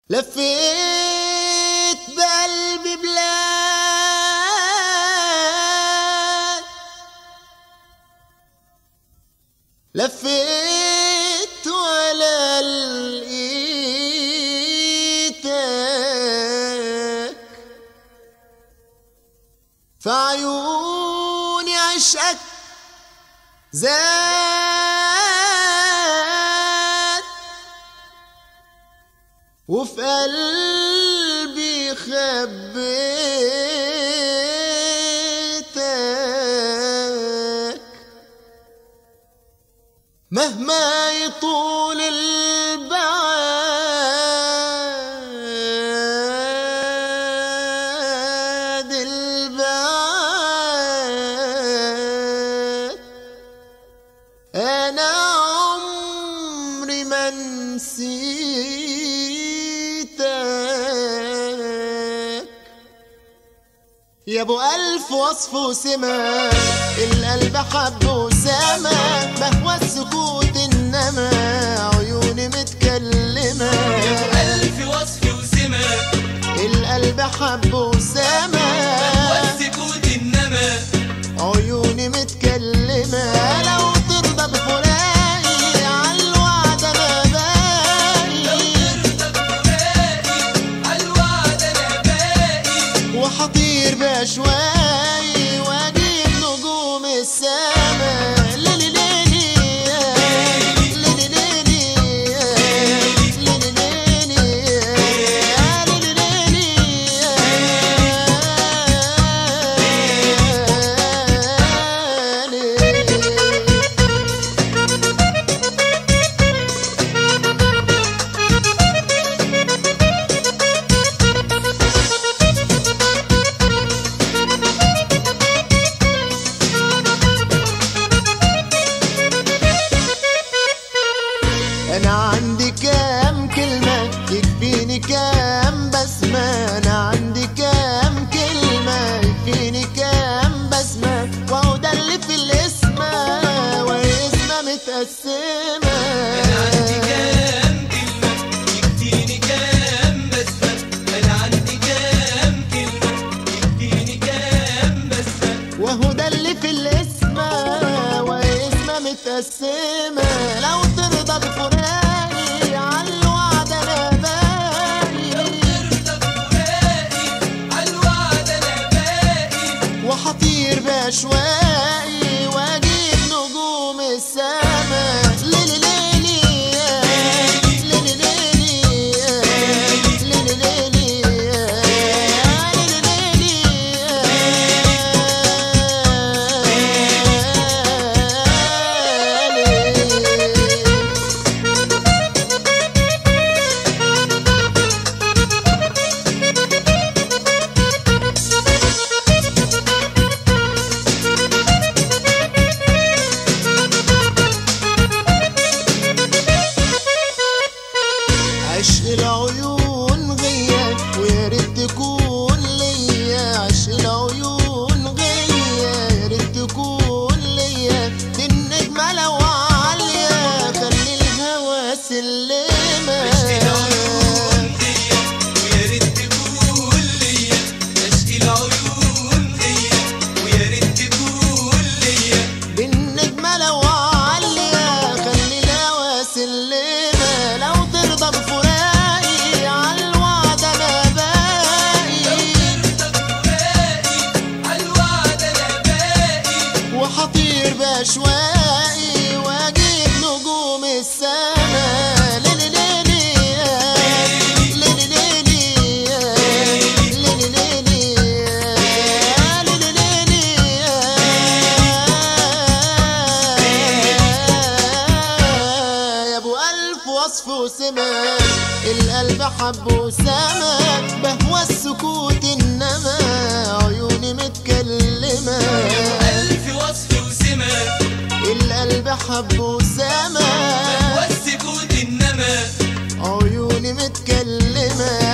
لفيت بقلبي بلاد لفيت ولا لقيتك في عيوني عشقك زاد وفي قلبي خبيتك مهما يطول البعاد البعاد أنا عمري ما نسيتك يا ابو الف وصف وسمة القلب حب وسما بهوى السكوت انما عيوني متكلمة ألف وصف وسمة القلب حب وسما والسكوت إنما عيوني متكلمة لو ترضى بفراقي عالوعد انا باقي الوعد أنا باقي وحطير بأشواقي واجيب نجوم السما ليلي ليلي ليلي ليلي ليلي ليلي ليلي انا عندي كام كلمة يكفيني كام بسمة انا عندي كام كلمة يكفيني كام بسمة وهو ده اللي في الاسمة واسمة متقسمة أنا عندي كام كلمة يكفيني كام بسمة أنا عندي كام كلمة يكفيني كام بسمة وهو ده اللي في الاسمة واسمة متقسمة لو ترضى بفراقي عالوعد انا باقي الوعد أنا باقي وحطير بأشواقي واجيب نجوم السما ليلي ليلي ليلي ليلي ليلي ليلي ليلي عشق العيون غيا ويا ريت تكون ليا عشق العيون غيا يا ريت تكون ليا دي النجمة لو عالية خلي الهوا سلمة العيون ديا ويا ريت تكون ليا اشكي العيون ديا ويا ريت تكون ليا دي النجمة لو عالية خلي الهوا سلمة لو ترضى بفراقي عالوعد انا باقي الوعد انا باقي وحطير بأشواقي واجيب نجوم السما ليلي ليلي ليلي ليلي ليلي ليلي ليلي يا ابو الف وصف وسما القلب حب وسما بهوى السكوت انما عيوني متكلمه الف وصف وسمة القلب حب وسما والسكوت انما عيوني متكلمة